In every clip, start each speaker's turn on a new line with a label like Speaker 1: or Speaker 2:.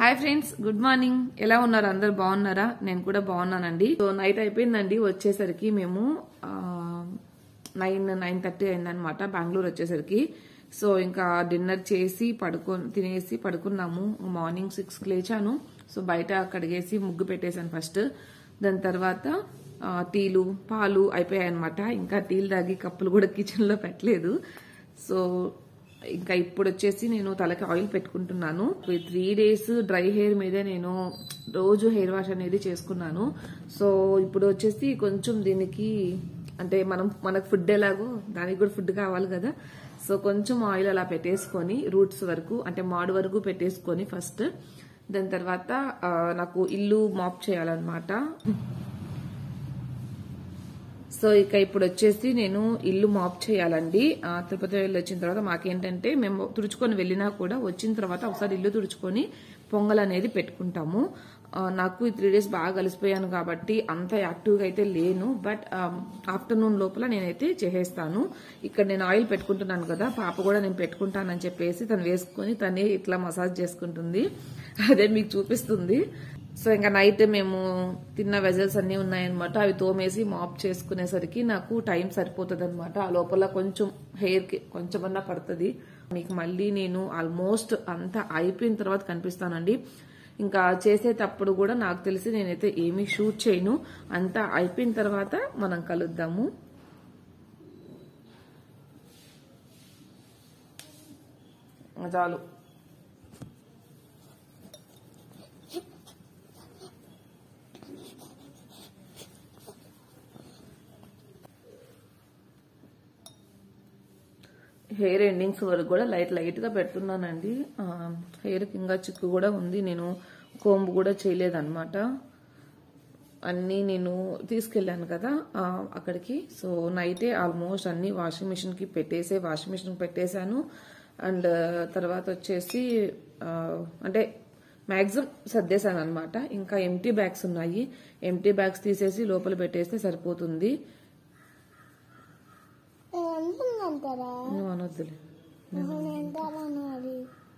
Speaker 1: hi friends good morning ఎలా ఉన్నారు అందరు బాగున్నారా నేను కూడా బాగున్నానండి సో నైట్ అయిపోయిందండి వచ్చేసరికి మేము నైన్ నైన్ థర్టీ అయిందనమాట బెంగళూరు వచ్చేసరికి సో ఇంకా డిన్నర్ చేసి పడుకో తినేసి పడుకున్నాము మార్నింగ్ సిక్స్కి లేచాను సో బయట కడిగేసి ముగ్గు పెట్టేశాను ఫస్ట్ దాని తర్వాత ఆ, టీలు పాలు అయిపోయాయి అనమాట ఇంకా టీలు తాగి కప్పులు కూడా కిచెన్లో పెట్టలేదు సో ఇంకా ఇప్పుడు వచ్చేసి నేను తలకి ఆయిల్ పెట్టుకుంటున్నాను ఈ త్రీ డేస్ డ్రై హెయిర్ మీదే నేను రోజు హెయిర్ వాష్ అనేది చేసుకున్నాను సో ఇప్పుడు వచ్చేసి కొంచెం దీనికి అంటే మనం మనకు ఫుడ్ ఎలాగో దానికి కూడా ఫుడ్ కావాలి కదా సో కొంచెం ఆయిల్ అలా పెట్టేసుకొని రూట్స్ వరకు అంటే మాడు వరకు పెట్టేసుకొని ఫస్ట్ దాని తర్వాత ఆ, నాకు ఇల్లు మాప్ చేయాలన్నమాట సో ఇక ఇప్పుడు వచ్చేసి నేను ఇల్లు మాప్ చేయాలండి ఆ, తిరుపతి వెళ్ళి వచ్చిన తర్వాత మాకేంటంటే మేము తుడుచుకొని వెళ్ళినా కూడా వచ్చిన తర్వాత ఒకసారి ఇల్లు తుడుచుకొని పొంగల్ అనేది పెట్టుకుంటాము ఆ, నాకు ఈ త్రీ డేస్ బాగా కలిసిపోయాను కాబట్టి అంత యాక్టివ్గా అయితే లేను బట్ ఆఫ్టర్నూన్ లోపల నేనైతే చేసేస్తాను ఇక్కడ నేను ఆయిల్ పెట్టుకుంటున్నాను కదా పాప కూడా నేను పెట్టుకుంటానని చెప్పేసి తను వేసుకొని తనే ఇట్లా మసాజ్ చేసుకుంటుంది అదే మీకు చూపిస్తుంది సో ఇంకా నైట్ మేము తిన్న వెజల్స్ అన్ని ఉన్నాయన్నమాట అవి తోమేసి మాప్ చేసుకునేసరికి నాకు టైం సరిపోతుంది అనమాట ఆ లోపల కొంచెం హెయిర్ కి కొంచెమన్నా పడుతుంది మీకు మళ్ళీ నేను ఆల్మోస్ట్ అంతా అయిపోయిన తర్వాత కనిపిస్తానండి ఇంకా చేసేటప్పుడు కూడా నాకు తెలిసి నేనైతే ఏమీ షూట్ చేయను అంతా అయిపోయిన తర్వాత మనం కలుద్దాము చాలు హెయిర్ ఎండింగ్స్ వరకు కూడా లైట్ లైట్ గా పెడుతున్నానండి హెయిర్ ఇంకా చిక్కు కూడా ఉంది నేను కోంబు కూడా చేయలేదన్నమాట అన్నీ నేను తీసుకెళ్ళాను కదా ఆ, అక్కడికి సో నైటే ఆల్మోస్ట్ అన్ని వాషింగ్ మిషన్ కి పెట్టేసే వాషింగ్ మిషన్ పెట్టేశాను అండ్ తర్వాత వచ్చేసి ఆ, అంటే మ్యాక్సిమం సర్దేశాను అనమాట ఇంకా ఎంటీ బ్యాగ్స్ ఉన్నాయి ఎంటీ బ్యాగ్స్ తీసేసి లోపల పెట్టేస్తే సరిపోతుంది
Speaker 2: అంటారా
Speaker 1: నువ్వు అనొద్దులే
Speaker 2: నేంటాలన్నది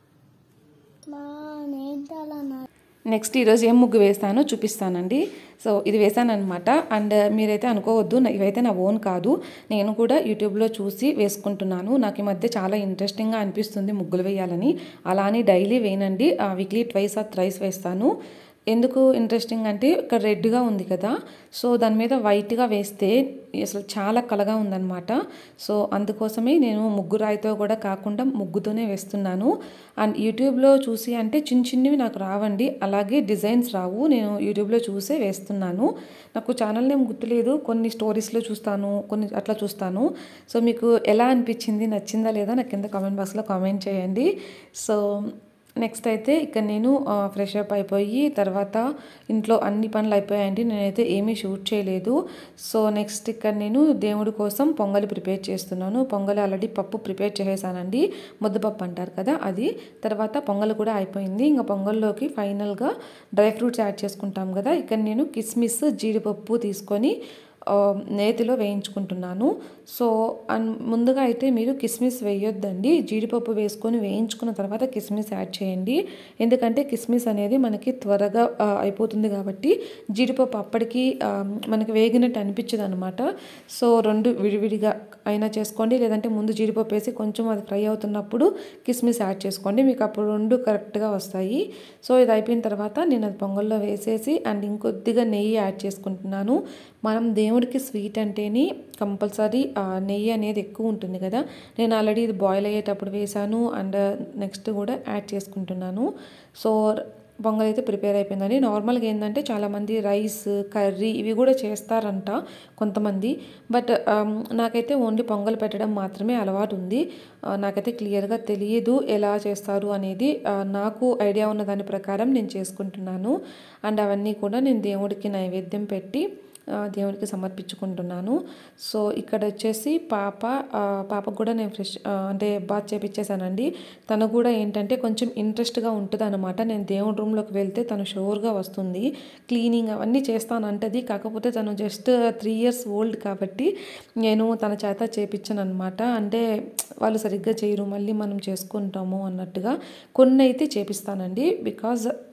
Speaker 2: మా నేంటాలన్నది
Speaker 3: నెక్స్ట్ ఈరోజు ఏం ముగ్గు వేస్తానో చూపిస్తానండి సో ఇది వేసానమాట అండ్ మీరైతే అనుకోవద్దు నా- ఇవైతే నా ఓన్ కాదు నేను కూడా యూట్యూబ్లో చూసి వేసుకుంటున్నాను నాకు ఈ మధ్య చాలా ఇంట్రెస్టింగ్గా అనిపిస్తుంది ముగ్గులు వేయాలని అలా అని డైలీ వేయనండి వీక్లీ ట్వైస్ ఆర్ థ్రైస్ వేస్తాను ఎందుకు ఇంట్రెస్టింగ్ అంటే ఇక్కడ రెడ్గా ఉంది కదా సో దాని మీద వైట్గా వేస్తే అసలు చాలా కలగా ఉందన్నమాట సో అందుకోసమే నేను ముగ్గు రాయితో కూడా కాకుండా ముగ్గుతోనే వేస్తున్నాను అండ్ యూట్యూబ్లో చూసి అంటే చిన్న చిన్నవి నాకు రావండి అలాగే డిజైన్స్ రావు నేను యూట్యూబ్లో చూసే వేస్తున్నాను నాకు ఛానల్ నేమ్ గుర్తులేదు కొన్ని స్టోరీస్లో చూస్తాను కొన్ని అట్లా చూస్తాను సో మీకు ఎలా అనిపించింది నచ్చిందా లేదా నాకు కింద కామెంట్ బాక్స్లో కామెంట్ చేయండి సో నెక్స్ట్ అయితే ఇక్కడ నేను ఫ్రెష్ అప్ అయిపోయి తర్వాత ఇంట్లో అన్ని పనులు అయిపోయాయండి నేనైతే ఏమీ షూట్ చేయలేదు సో నెక్స్ట్ ఇక్కడ నేను దేవుడి కోసం పొంగలి ప్రిపేర్ చేస్తున్నాను పొంగలి ఆల్రెడీ పప్పు ప్రిపేర్ చేసేసానండి ముద్దపప్పు అంటారు కదా అది తర్వాత పొంగల్ కూడా అయిపోయింది ఇంకా పొంగల్లోకి ఫైనల్గా డ్రై ఫ్రూట్స్ యాడ్ చేసుకుంటాం కదా ఇక్కడ నేను కిస్మిస్ జీడిపప్పు తీసుకొని ఆ, నేతిలో వేయించుకుంటున్నాను సో అన్ ముందుగా అయితే మీరు కిస్మిస్ వేయొద్దండి జీడిపప్పు వేసుకొని వేయించుకున్న తర్వాత కిస్మిస్ యాడ్ చేయండి ఎందుకంటే కిస్మిస్ అనేది మనకి త్వరగా ఆ, అయిపోతుంది కాబట్టి జీడిపప్పు అప్పటికి ఆ, మనకి వేగినట్టు అనిపించదు అనమాట సో రెండు విడివిడిగా అయినా చేసుకోండి లేదంటే ముందు జీడిపప్పు వేసి కొంచెం అది ఫ్రై అవుతున్నప్పుడు కిస్మిస్ యాడ్ చేసుకోండి మీకు అప్పుడు రెండు కరెక్ట్గా వస్తాయి సో ఇది అయిపోయిన తర్వాత నేను అది పొంగల్లో వేసేసి అండ్ ఇంకొద్దిగా నెయ్యి యాడ్ చేసుకుంటున్నాను మనం దేవుడికి స్వీట్ అంటేనే కంపల్సరీ నెయ్యి అనేది ఎక్కువ ఉంటుంది కదా నేను ఆల్రెడీ ఇది బాయిల్ అయ్యేటప్పుడు వేసాను అండ్ నెక్స్ట్ కూడా యాడ్ చేసుకుంటున్నాను సో పొంగల్ అయితే ప్రిపేర్ అయిపోయిందండి నార్మల్గా ఏంటంటే చాలామంది రైస్ కర్రీ ఇవి కూడా చేస్తారంట కొంతమంది బట్ నాకైతే ఓన్లీ పొంగల్ పెట్టడం మాత్రమే అలవాటు ఉంది ఆ, నాకైతే క్లియర్గా తెలియదు ఎలా చేస్తారు అనేది ఆ, నాకు ఐడియా ఉన్న దాని ప్రకారం నేను చేసుకుంటున్నాను అండ్ అవన్నీ కూడా నేను దేవుడికి నైవేద్యం పెట్టి ఆ, దేవుడికి సమర్పించుకుంటున్నాను సో ఇక్కడ వచ్చేసి పాప ఆ, పాపకు కూడా నేను ఫ్రెష్ ఆ, అంటే బాత్ చేపించేసానండి తను కూడా ఏంటంటే కొంచెం ఇంట్రెస్ట్గా ఉంటుంది అనమాట నేను దేవుడి రూమ్లోకి వెళ్తే తను షోర్గా వస్తుంది క్లీనింగ్ అవన్నీ చేస్తాను అంటది కాకపోతే తను జస్ట్ త్రీ ఇయర్స్ ఓల్డ్ కాబట్టి నేను తన చేత చేపించాను అనమాట అంటే వాళ్ళు సరిగ్గా చేయరు మళ్ళీ మనం చేసుకుంటాము అన్నట్టుగా కొన్ని అయితే చేపిస్తానండి బికాజ్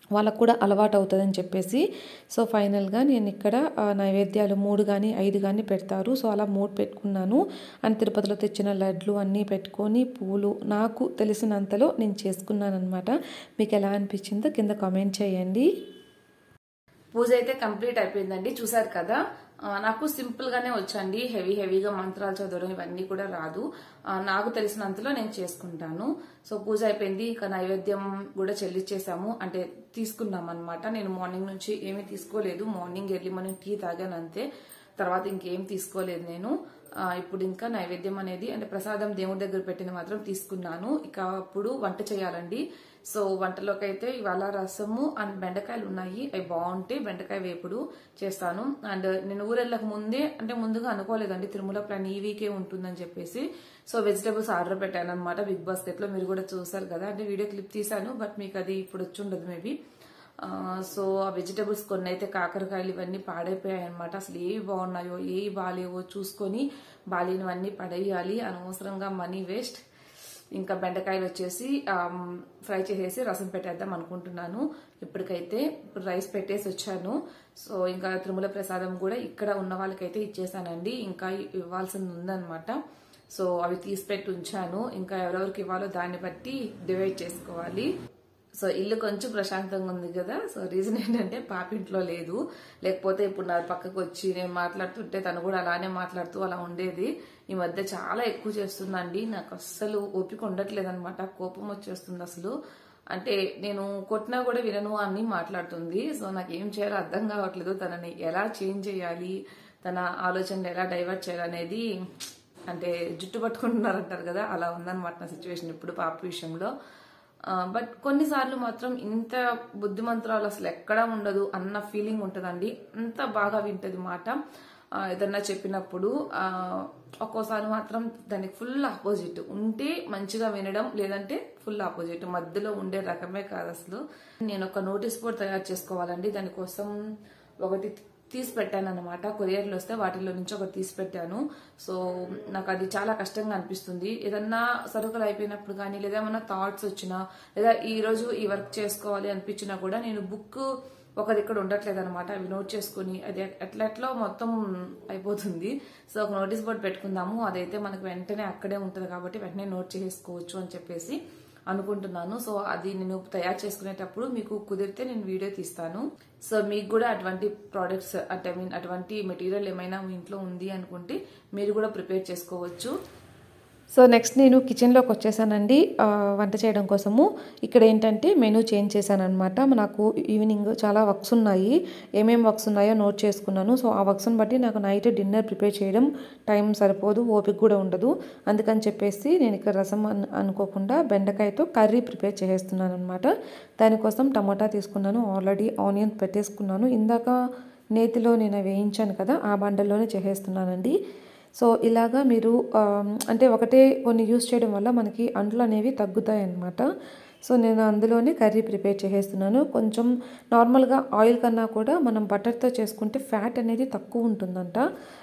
Speaker 3: వాళ్ళకు కూడా అలవాటు అవుతుందని చెప్పేసి సో ఫైనల్గా నేను ఇక్కడ ఆ, నైవేద్యాలు మూడు కానీ ఐదు కానీ పెడతారు సో అలా మూడు పెట్టుకున్నాను అండ్ తిరుపతిలో తెచ్చిన లడ్లు అన్నీ పెట్టుకొని పూలు నాకు తెలిసినంతలో నేను చేసుకున్నాను అనమాట మీకు ఎలా అనిపించిందో కింద కామెంట్ చేయండి
Speaker 1: పూజ అయితే కంప్లీట్ అయిపోయిందండి చూసారు కదా ఆ, నాకు సింపుల్ గానే వచ్చండి హెవీ హెవీగా మంత్రాలు చదవడం ఇవన్నీ కూడా రాదు ఆ, నాకు తెలిసినంతలో నేను చేసుకుంటాను సో పూజ అయిపోయింది ఇక నైవేద్యం కూడా చెల్లించేసాము అంటే తీసుకున్నాం అనమాట నేను మార్నింగ్ నుంచి ఏమీ తీసుకోలేదు మార్నింగ్ ఎర్లీ మార్నింగ్ టీ తాగాను అంతే తర్వాత ఇంకేం తీసుకోలేదు నేను ఆ, ఇప్పుడు ఇంకా నైవేద్యం అనేది అంటే ప్రసాదం దేవుడి దగ్గర పెట్టిన మాత్రం తీసుకున్నాను ఇక అప్పుడు వంట చేయాలండి సో వంటలోకి అయితే ఇవాళ రసము అండ్ బెండకాయలు ఉన్నాయి అవి బాగుంటాయి బెండకాయ వేపుడు చేస్తాను అండ్ నేను ఊరెళ్ళక ముందే అంటే ముందుగా అనుకోలేదండి తిరుమల ప్లాన్ ఈ వీకే ఉంటుందని చెప్పేసి సో వెజిటేబుల్స్ ఆర్డర్ పెట్టాను అనమాట బిగ్ బాస్కెట్ లో మీరు కూడా చూసారు కదా అంటే వీడియో క్లిప్ తీసాను బట్ మీకు అది ఇప్పుడు వచ్చి ఉండదు మేబీ ఆ, సో ఆ వెజిటబుల్స్ కొన్ని అయితే కాకరకాయలు ఇవన్నీ పాడైపోయాయి అనమాట అసలు ఏవి బాగున్నాయో ఏవి బాగాలేవో చూసుకొని బాలేనివన్నీ పడేయాలి అనవసరంగా మనీ వేస్ట్ ఇంకా బెండకాయలు వచ్చేసి ఆమ్, ఫ్రై చేసేసి రసం పెట్టేద్దాం అనుకుంటున్నాను ఇప్పటికైతే ఇప్పుడు రైస్ పెట్టేసి వచ్చాను సో ఇంకా తిరుమల ప్రసాదం కూడా ఇక్కడ ఉన్న వాళ్ళకైతే ఇచ్చేసానండి ఇంకా ఇవ్వాల్సింది ఉందన్నమాట సో అవి తీసి పెట్టి ఉంచాను ఇంకా ఎవరెవరికి ఇవ్వాలో దాన్ని బట్టి డివైడ్ చేసుకోవాలి సో ఇల్లు కొంచెం ప్రశాంతంగా ఉంది కదా సో రీజన్ ఏంటంటే పాప ఇంట్లో లేదు లేకపోతే ఇప్పుడు నా పక్కకు వచ్చి నేను మాట్లాడుతుంటే తను కూడా అలానే మాట్లాడుతూ అలా ఉండేది ఈ మధ్య చాలా ఎక్కువ చేస్తుందండి నాకు అస్సలు ఓపిక ఉండట్లేదు అనమాట కోపం వచ్చేస్తుంది అసలు అంటే నేను కొట్టినా కూడా వినను అని మాట్లాడుతుంది సో నాకు ఏం చేయాలో అర్థం కావట్లేదు తనని ఎలా చేంజ్ చేయాలి తన ఆలోచనలు ఎలా డైవర్ట్ చేయాలనేది అంటే జుట్టు పట్టుకుంటున్నారంటారు కదా అలా ఉందన్నమాట నా సిచ్యువేషన్ ఇప్పుడు పాప విషయంలో బట్ కొన్నిసార్లు మాత్రం ఇంత బుద్ధిమంతురాలు అసలు ఎక్కడా ఉండదు అన్న ఫీలింగ్ ఉంటుందండి అంత బాగా వింటది మాట ఆ, ఏదన్నా చెప్పినప్పుడు ఆ, ఒక్కోసారి మాత్రం దానికి ఫుల్ ఆపోజిట్ ఉంటే మంచిగా వినడం లేదంటే ఫుల్ ఆపోజిట్ మధ్యలో ఉండే రకమే కాదు అసలు నేను ఒక నోటీస్ బోర్డ్ తయారు చేసుకోవాలండి దానికోసం ఒకటి తీసి పెట్టాను అనమాట కొరియర్లు వస్తే వాటిలో నుంచి ఒకటి తీసి పెట్టాను సో నాకు అది చాలా కష్టంగా అనిపిస్తుంది ఏదన్నా సరుకులు అయిపోయినప్పుడు కానీ లేదా ఏమన్నా థాట్స్ వచ్చినా లేదా ఈ రోజు ఈ వర్క్ చేసుకోవాలి అనిపించినా కూడా నేను బుక్ ఒకది ఇక్కడ ఉండట్లేదు అనమాట అవి నోట్ చేసుకుని అది ఎట్లా ఎట్లా మొత్తం అయిపోతుంది సో ఒక నోటీస్ బోర్డ్ పెట్టుకుందాము అదైతే మనకు వెంటనే అక్కడే ఉంటుంది కాబట్టి వెంటనే నోట్ చేసుకోవచ్చు అని చెప్పేసి అనుకుంటున్నాను సో అది నేను తయారు చేసుకునేటప్పుడు మీకు కుదిరితే నేను వీడియో తీస్తాను సో మీకు కూడా అటువంటి ప్రోడక్ట్స్ అంటే ఐ మీన్ అటువంటి మెటీరియల్ ఏమైనా మీ ఇంట్లో ఉంది అనుకుంటే మీరు కూడా ప్రిపేర్ చేసుకోవచ్చు
Speaker 3: సో నెక్స్ట్ నేను కిచెన్లోకి వచ్చేసానండి ఆ, వంట చేయడం కోసము ఇక్కడ ఏంటంటే మెనూ చేంజ్ చేశాను అనమాట నాకు ఈవినింగ్ చాలా వర్క్స్ ఉన్నాయి ఏమేమి వర్క్స్ ఉన్నాయో నోట్ చేసుకున్నాను సో ఆ వర్క్స్ని బట్టి నాకు నైట్ డిన్నర్ ప్రిపేర్ చేయడం టైం సరిపోదు ఓపిక కూడా ఉండదు అందుకని చెప్పేసి నేను ఇక్కడ రసం అన్- అనుకోకుండా బెండకాయతో కర్రీ ప్రిపేర్ చేసేస్తున్నాను అనమాట దానికోసం టమాటా తీసుకున్నాను ఆల్రెడీ ఆనియన్ పెట్టేసుకున్నాను ఇందాక నేతిలో నేను వేయించాను కదా ఆ బండల్లోనే చేసేస్తున్నానండి సో ఇలాగా మీరు ఆ, అంటే ఒకటే కొన్ని యూస్ చేయడం వల్ల మనకి అంట్లు అనేవి తగ్గుతాయి అన్నమాట సో నేను అందులోనే కర్రీ ప్రిపేర్ చేసేస్తున్నాను కొంచెం నార్మల్గా ఆయిల్ కన్నా కూడా మనం బటర్తో చేసుకుంటే ఫ్యాట్ అనేది తక్కువ ఉంటుందంట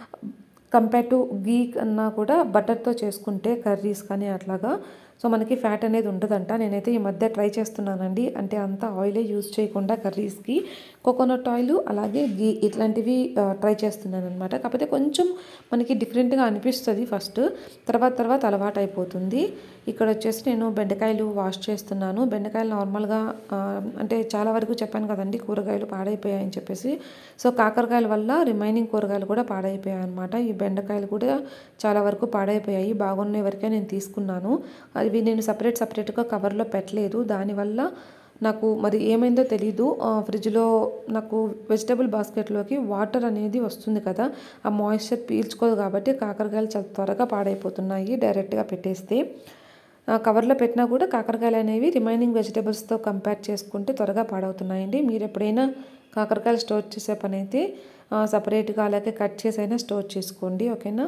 Speaker 3: కంపేర్ టు గీ కన్నా కూడా బటర్తో చేసుకుంటే కర్రీస్ కానీ అట్లాగా సో మనకి ఫ్యాట్ అనేది ఉండదంట నేనైతే ఈ మధ్య ట్రై చేస్తున్నానండి అంటే అంత ఆయిలే యూజ్ చేయకుండా కర్రీస్కి కోకోనట్ ఆయిల్ అలాగే గీ ఇట్లాంటివి ఆ, ట్రై చేస్తున్నాను అనమాట కాకపోతే కొంచెం మనకి డిఫరెంట్గా అనిపిస్తుంది ఫస్ట్ తర్వాత తర్వాత అలవాటు అయిపోతుంది ఇక్కడ వచ్చేసి నేను బెండకాయలు వాష్ చేస్తున్నాను బెండకాయలు నార్మల్గా ఆ, అంటే చాలా వరకు చెప్పాను కదండి కూరగాయలు పాడైపోయాయని చెప్పేసి సో కాకరకాయల వల్ల రిమైనింగ్ కూరగాయలు కూడా పాడైపోయాయి అనమాట ఈ బెండకాయలు కూడా చాలా వరకు పాడైపోయాయి బాగున్నాయి వరకే నేను తీసుకున్నాను అవి నేను సపరేట్ సపరేట్గా కవర్లో పెట్టలేదు దానివల్ల నాకు మరి ఏమైందో తెలీదు ఆ, ఫ్రిడ్జ్లో నాకు వెజిటబుల్ బాస్కెట్లోకి వాటర్ అనేది వస్తుంది కదా ఆ మాయిశ్చర్ పీల్చుకోదు కాబట్టి కాకరకాయలు చాలా త్వరగా పాడైపోతున్నాయి డైరెక్ట్గా పెట్టేస్తే ఆ, కవర్లో పెట్టినా కూడా కాకరకాయలు అనేవి రిమైనింగ్ వెజిటబుల్స్తో కంపేర్ చేసుకుంటే త్వరగా పాడవుతున్నాయండి మీరు ఎప్పుడైనా కాకరకాయలు స్టోర్ చేసే పని అయితే సపరేట్గా అలాగే కట్ చేసి అయినా స్టోర్ చేసుకోండి ఓకేనా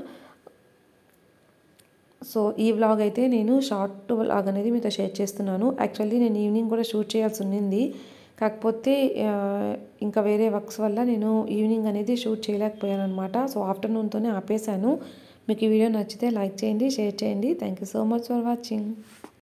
Speaker 3: సో ఈ వ్లాగ్ అయితే నేను షార్ట్ వ్లాగ్ అనేది మీతో షేర్ చేస్తున్నాను యాక్చువల్లీ నేను ఈవినింగ్ కూడా షూట్ చేయాల్సి ఉన్నింది కాకపోతే ఆ, ఇంకా వేరే వర్క్స్ వల్ల నేను ఈవినింగ్ అనేది షూట్ చేయలేకపోయాను అనమాట సో ఆఫ్టర్నూన్తోనే ఆపేశాను మీకు ఈ వీడియో నచ్చితే లైక్ చేయండి షేర్ చేయండి thank you so much for watching